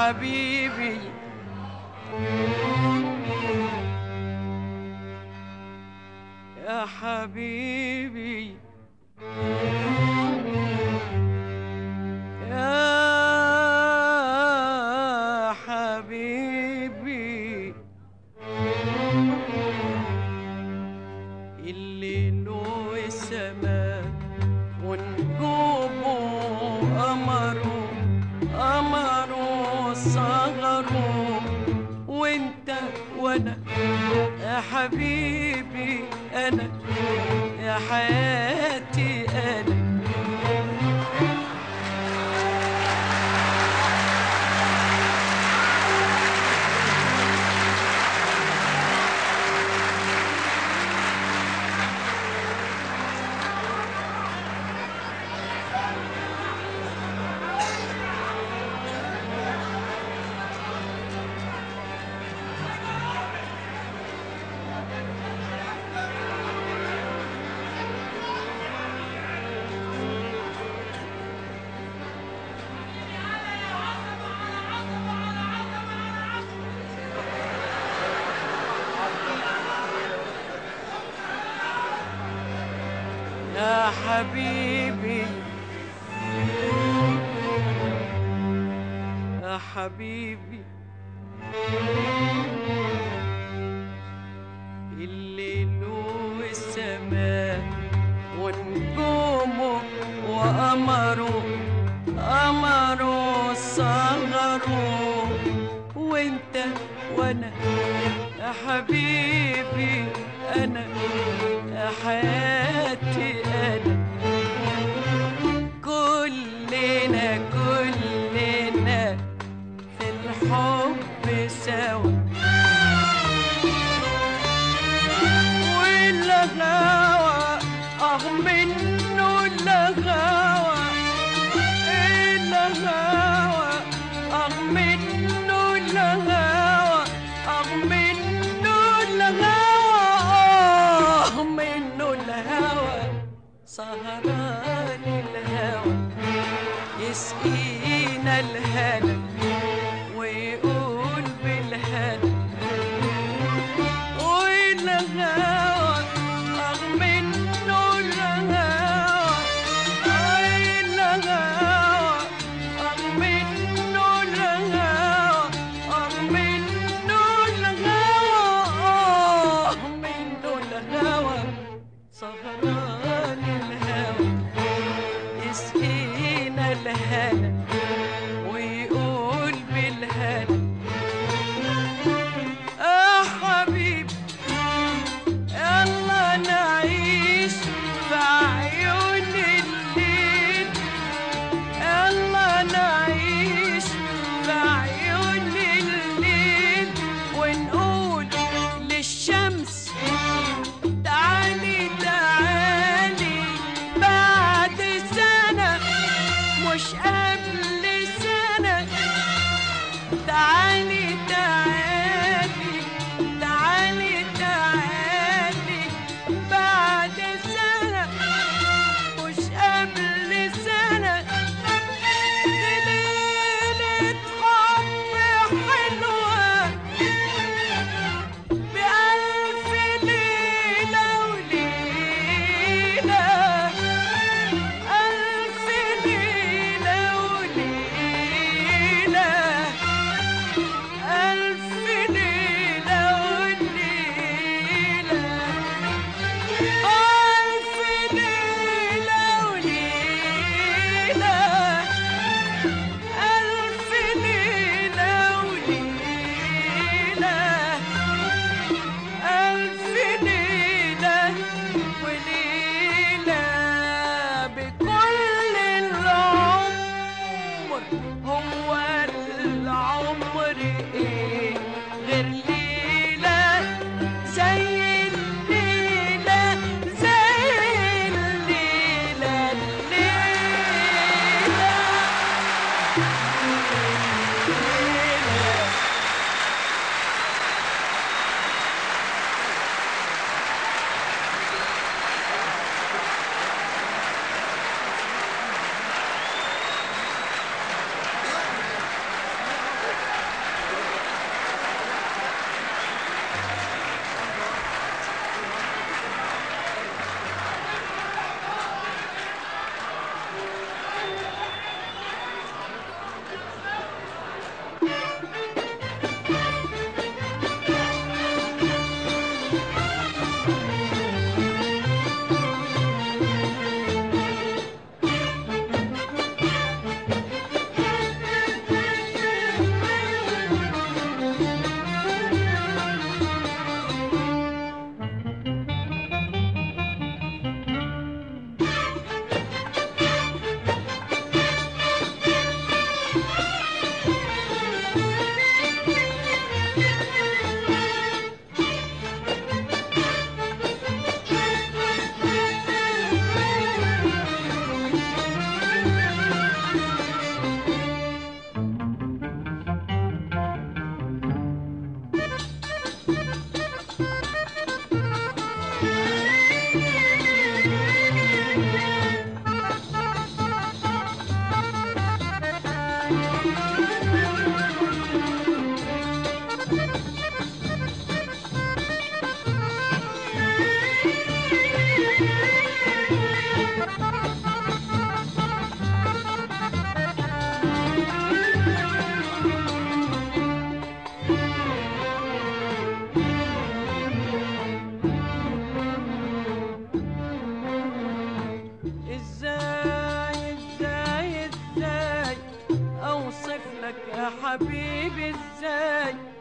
حبيبي يا حبيبي يا حبيبي الليل والسماء ونجومه قمره قمره صغره وانت وانا يا حبيبي انا يا حياتي انا يا حبيبي يا حبيبي الليل والسماء ونجومه وقمره قمره صغره وانت وانا يا حبيبي انا يا حياتي انا كلنا كلنا في الحب سوا والغاوى اه منه الغاوى الغاوى اه منه الغاوى اه منه الغاوى اه منه الهوى سهران الهوى يسقينا الهنا ويقول بالهنا والهوى اه منه الهوى الهوى اه منه الهوى اه منه الهوى اه منه الهوى سهران الهوى يسقينا الهنا ويقول بالهنا يا حبيبي يلا نعيش في عيون الليل يلا نعيش في عيون الليل ونقول للشمس تعالي تعالي بعد سنة مش قبل سنة تعالي تعالي تعالي تعالي بعد سنة مش قبل سنة دي ليلة حب حلوة بألف ليلة وليلة ألف ليلة وليلة ألف ليلة وليلة ألف ليلة وليلة ألف ليلة وليلة ألف ليلة وليلة بكل العمر هو العمر إيه غير ليلة زي الليلة زي الليلة الليلة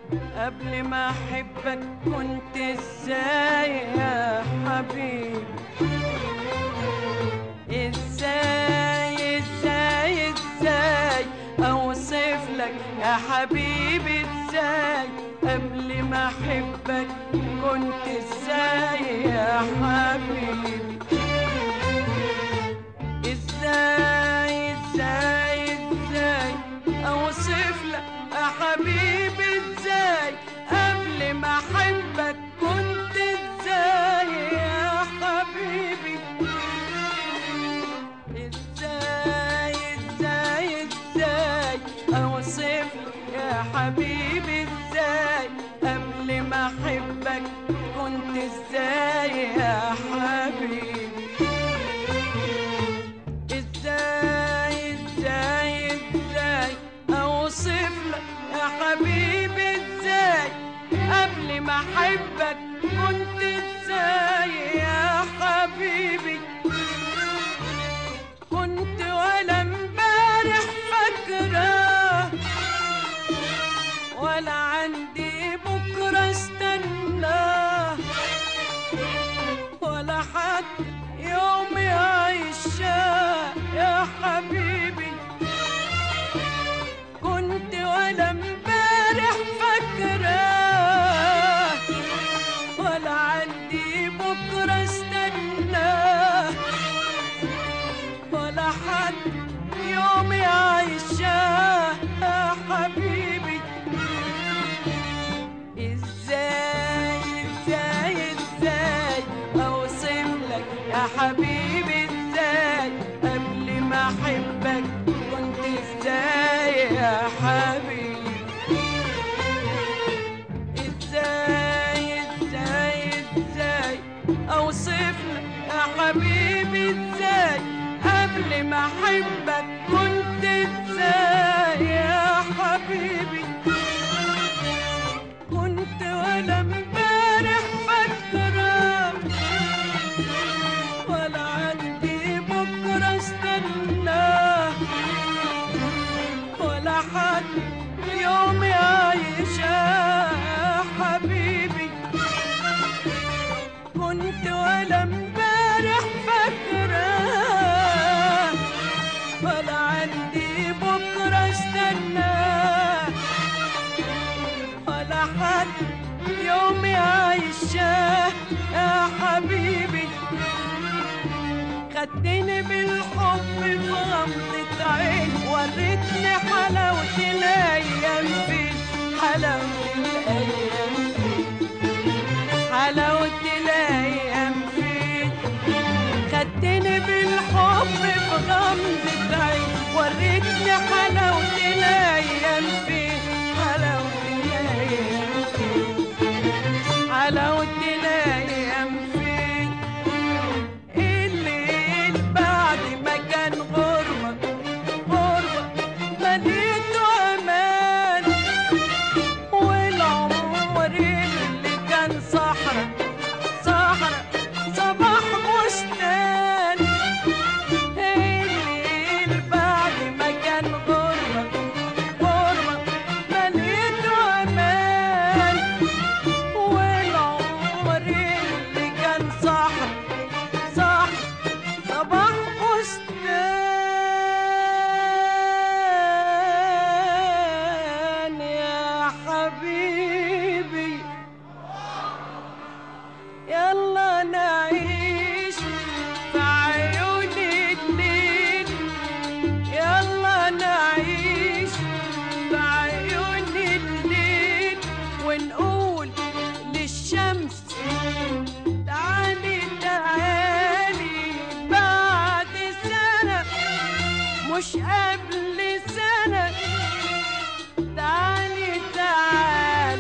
قبل ما احبك كنت ازاي يا حبيبي ازاي ازاي ازاي اوصف لك يا حبيبي ازاي قبل ما احبك كنت ازاي يا حبيبي ازاي ازاي ازاي اوصف لك يا حبيبي ازاي قبل ما احبك كنت ازاي يا حبيبي ازاي ازاي ازاي اوصف لك يا حبيبي ازاي قبل ما احبك كنت ازاي يا حبيبي ازاي ازاي ازاي اوصف لك يا حبيبي ازاي قبل ما احبك كنت ازاي يا حبيبي كنت ولا امبارح فاكره ولا عندي بكره استناه ولا حد يوم يعيشها يا حبيبي كنت ولا امبارح فاكره ولا عندي بكره استناه ولا حد يوم يعيشها يا حبيبي ازاي ازاي ازاي اوصف لك يا حبيبي ازاي قبل ما احبك كنت ازاي يا حبيبي ازاي ازاي ازاي اوصف لك يا حبيبي ازاي قبل ما احبك كنت ازاي يا حبيبي كنت ولا امبارح فاكره ولا عندي بكره استناه ولا حد يوم يعيشها يا حبيبي كنت ولا امبارح فاكره ولا عندي بكره استناه ولا حد يوم يعيشها يا حبيبي خدتني بالحب في غمضة عين وريتني حلاوة الأيام فين حلاوة الأيام فين حلاوة الأيام فين خدتني بالحب في غمضة عين وريتني حلاوة الأيام فين حلاوة الأيام فين حلاوة الأيام فين الليل بعد ما كان غربة غربة مليته أمان والعمر اللي كان صحرا صحرا صباح بستان الليل بعد ما كان غربة غربة مليته أمان والعمر اللي كان صحرا صح صباح بستان يا حبيبي يلا نعيش في عيون الليل يلا نعيش في عيون الليل ونقول للشمس تعالي تعالي بعد سنة مش قبل سنة تعالي تعالي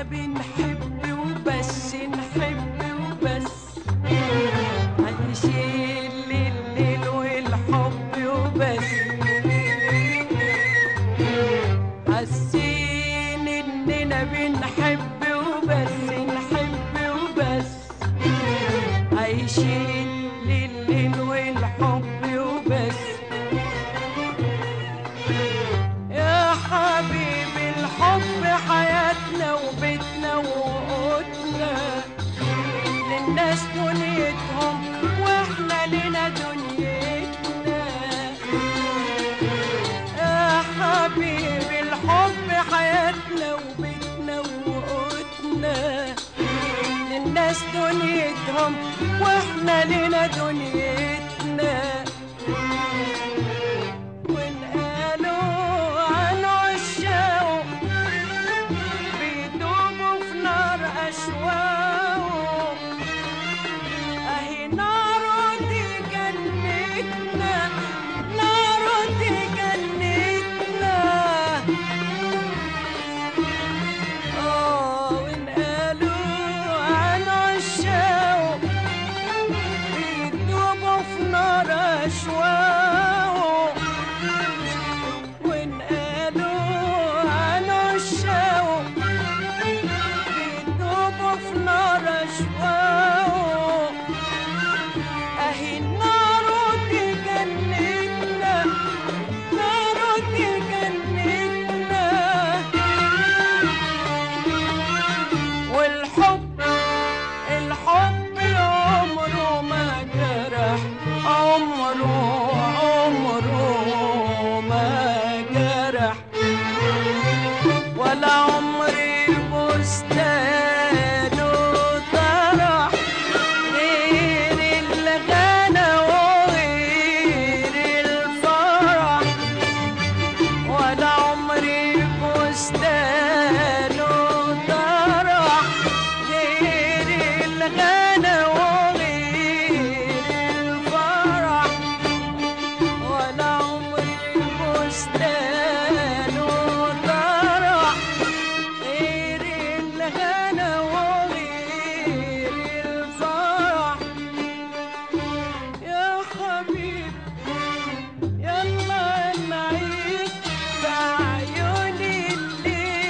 بنحب وبس نحب وبس هنشيل الليل والحب وبس حاسين اننا بنحب وبس نحب وبس عايشين لليل والحب وبس يا حبيبي الحب حياتنا وبيتنا وقوتنا للناس دنيتهم واحنا لنا دنيتنا يا حبيبي الحب حياتنا وبيتنا وقوتنا للناس دنيتهم واحنا لنا دنيتنا ونقالوا عن عشاق بيدوبوا في نار أشواق أهي نار دي جنتنا نار دي جنتنا آه ونقالوا عن عشاق بيدوبوا في نار أشواق ونقالوا عن عشاق بيدوبوا في نار أشواق أهي النار دي جنتنا نار دي جنتنا والحب الحب عمره ما جرح عمره عمره ما جرح ولا عمري بستانه طرح غير الغنى وغير الفرح ولا عمري بستانه طرح غير الغنى وغير الفرح ولا عمري بستانه طرح غير الغنى وغير الفرح يا حبيبي يلا نعيش في عيون الليل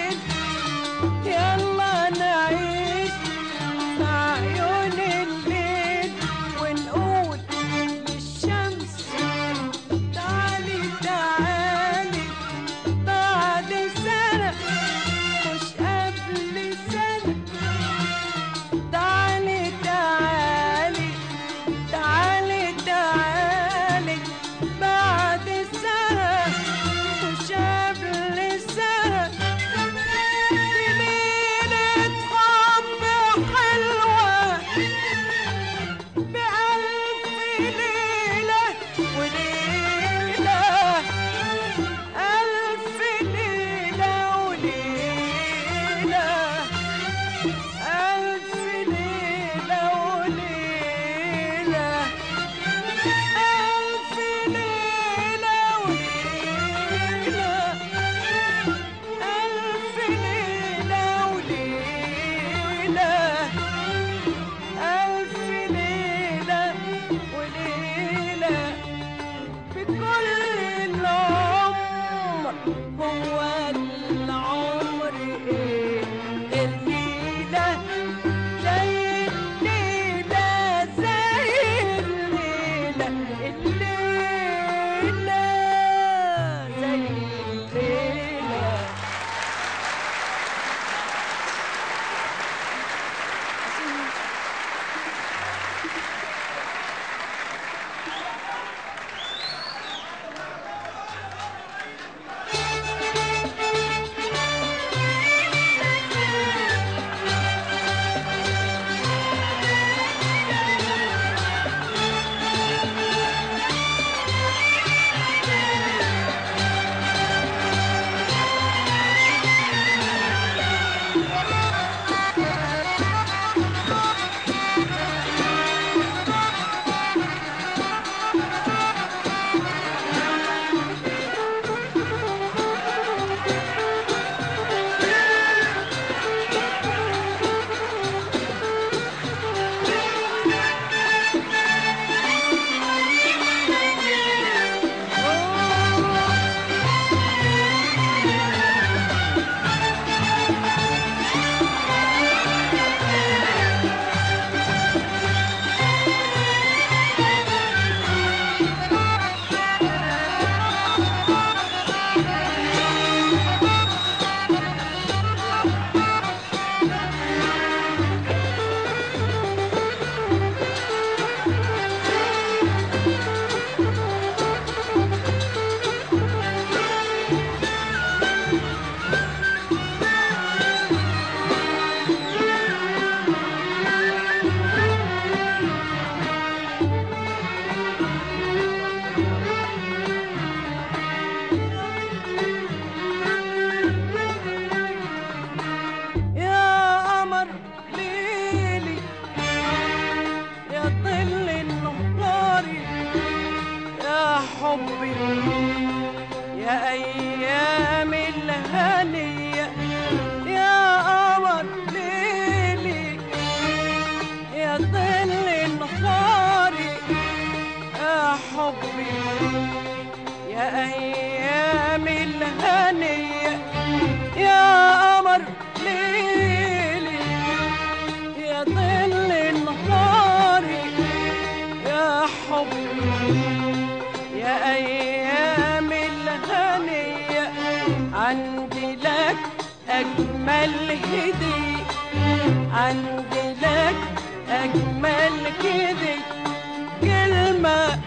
أجمل هدي عندي لك أجمل هدي كلمة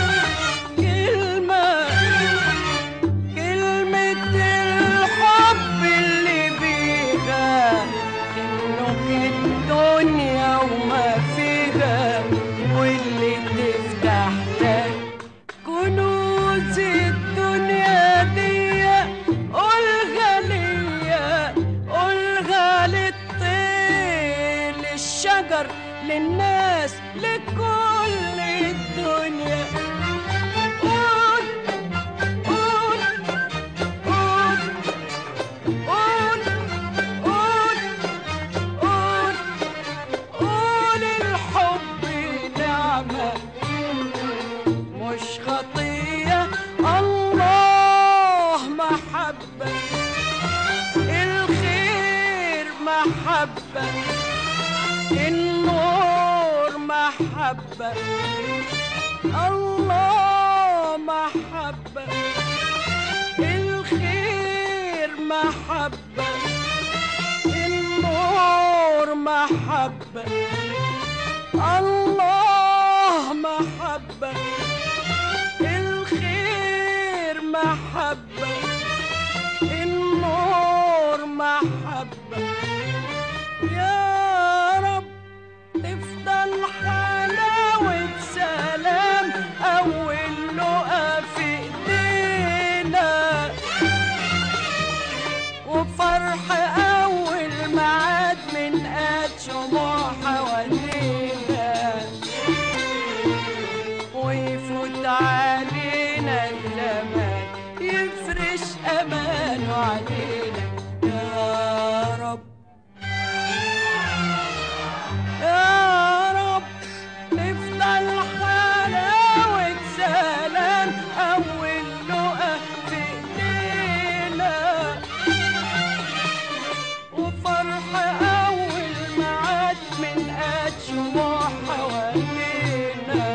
كلمة كلمة الحب اللي بيها تملك الدنيا وما فيها واللي تفتح لك كنوز الدنيا دي قولها ليا قولها للطير للشجر للناس لكل الدنيا قول قول قول قول قول قول قول الحب نعمة مش خطية الله محبة الخير محبة النور محبة الله محبة الخير محبة النور محبة الله محبة الخير محبة النور محبة يا رب تفضل حلاوة سلام أول لقا في إيدينا وفرح أول معاد من قد شموع حوالينا ويفوت علينا الزمان يفرش أمانه علينا يا رب يا رب تفضل حلاوة سلام أول لقا في إيدينا وفرح أول معاد من قد شموع حوالينا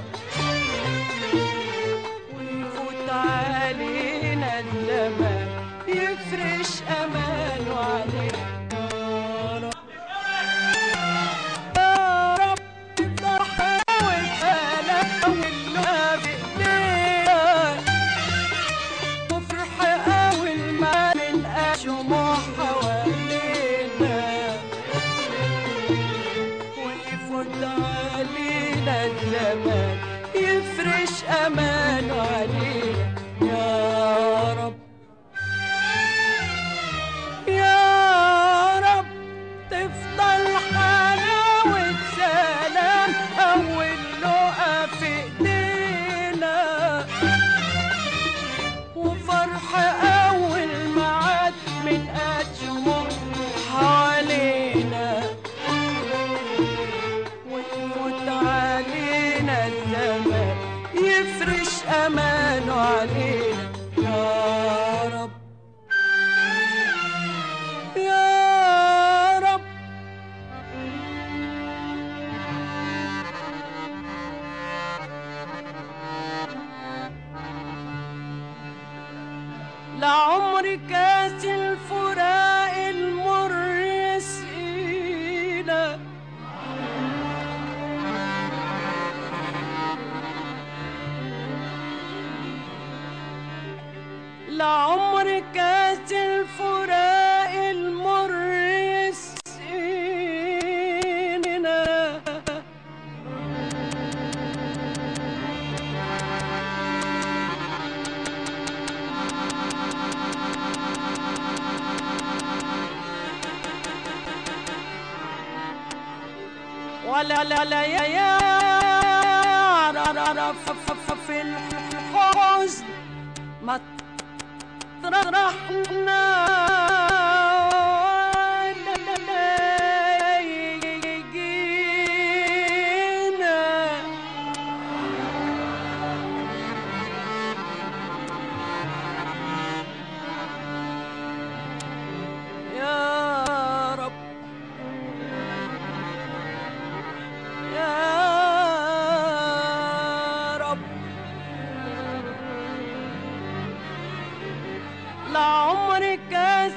ويفوت علينا الزمان يفرش أمانه علينا يا رب يا رب تفضل حلاوة سلام أول لقا في إيدينا وفرح أول ما من شموع حوالينا ويفوت علينا الزمان يفرش أمانه علينا يا رب يا رب تفضل حلاوة سلام أول لقا في إيدينا وفرح أول معاد من قد شموع حوالينا ويفوت علينا الزمان يفرش أمانه علينا يا رب يا رب لعمر كاس الفراق المر يسقينا لعمر كاس الفراق المر يسقينا ولا لا لا يا يا را را را ف ف ف في الحزن ما طرحنا لا لا لا يجينا يا رب يا رب لعمر كاس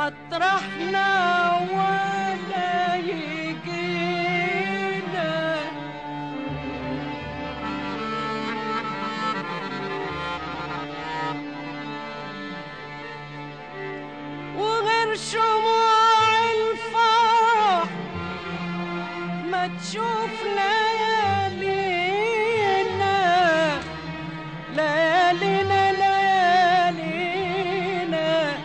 مطرحنا ولا يجينا وغير شموع الفرح ما تشوف ليالينا ليالينا ليالينا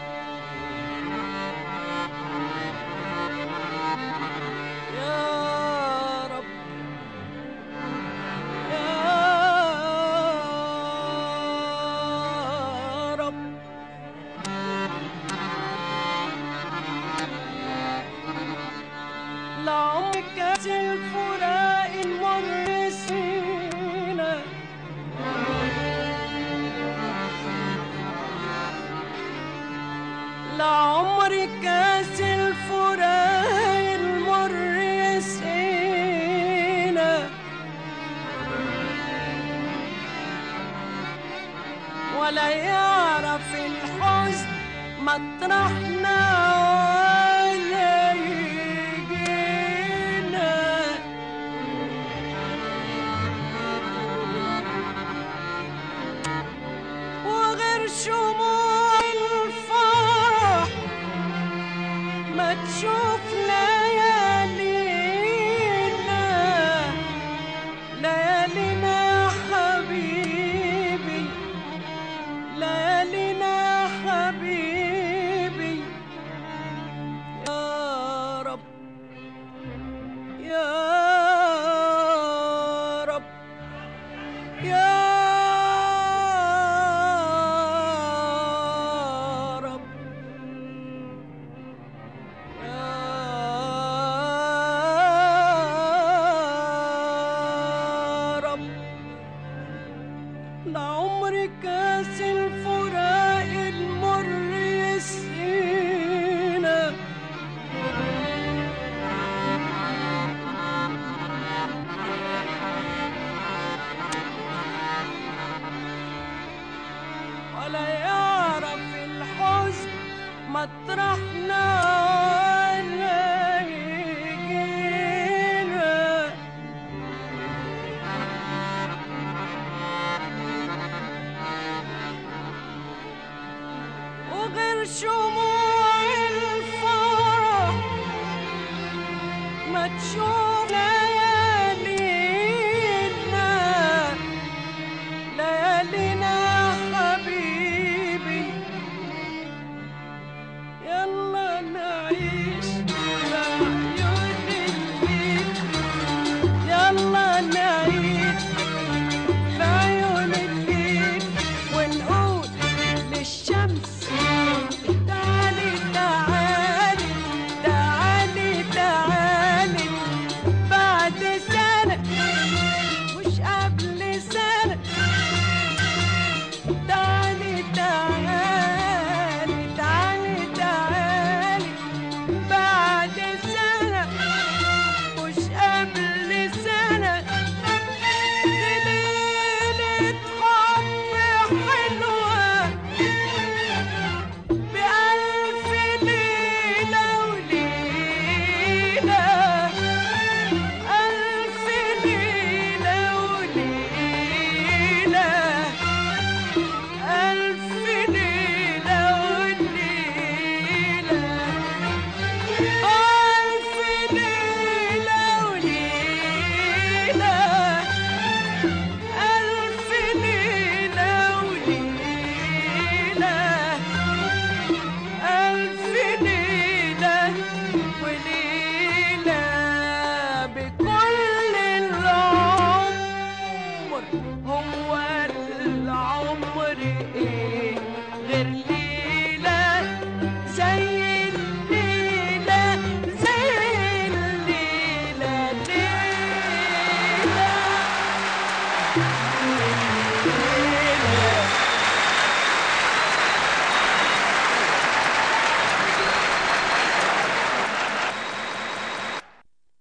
يا رب يا رب لعمرك الفراق المرسين لعمرك الفراق المرسين ولا يعرف الحزن مطرحنا ولا يجينا وغير شموع الفرح ما تشوف ليالينا ليالينا حبيبي ليالينا حبيبي يا رب يا رب يا رب يا رب لعمرك